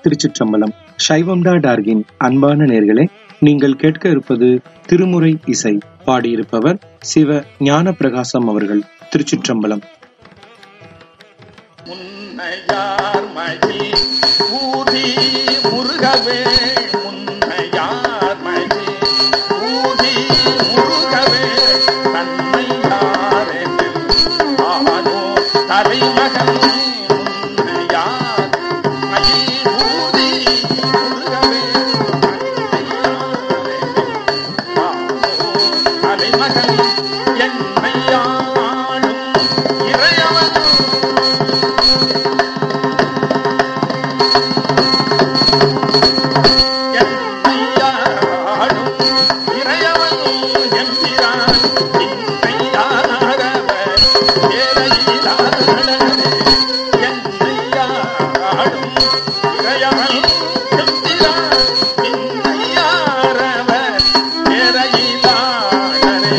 திருச்சிற்றம்பலம் சைவம்டா டார்கின் அன்பான நேர்களே நீங்கள் கேட்க இருப்பது திருமுறை இசை பாடியிருப்பவர் சிவ ஞான பிரகாசம் அவர்கள் திருச்சிற்றம்பலம் முன்னையார் மகி ஊதி முருகவே முன்னையார் மகி ஊதி முருகவே தன்னையாரெனில் ஆனோ தலைமகன் முன்னையார் மகி ஊதி முருகவே தன்னையாரெனில் ஆனோ தலைமகன் என்னையாளும் இறையவன் என்னையாடும் இறையவன் எம்பிரான் இன்னையாரவர் ஏழையிலாளரே. என்னையாடும் இறையவன் எம்பிரான் இன்னையாரவர் ஏழையிலாளரே.